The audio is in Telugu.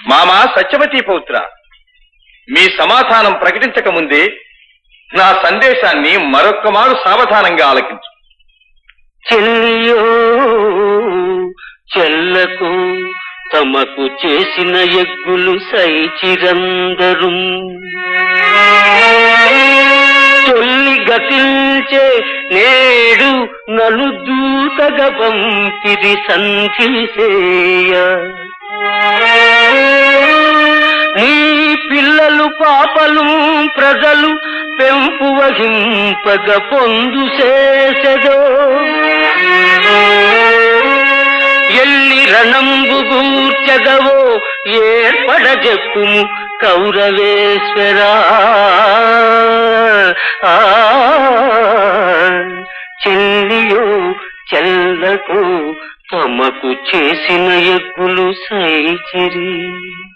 మామా సత్యవతి పౌత్ర మీ సమాధానం ప్రకటించక ముందే నా సందేశాన్ని మరొక్క మారు సావధానంగా ఆలకించు చెల్లియో చెల్లకు తమకు చేసిన ఎగ్గులు సైచిరందరు తొల్లి గతించే నేడు నలు దూతగ పంపిరి సంధిసేయ నీ పిల్లలు పాపలు ప్రజలు పెంపు వహింపగ పొందు చేసెదో ఎల్లి రణంబు గూర్చగవో ఏర్పడ చెప్పుము కౌరవేశ్వరా ఆ, చెల్లియో చెల్లకు తమకు చేసిన ఎగ్గులు సైచిరి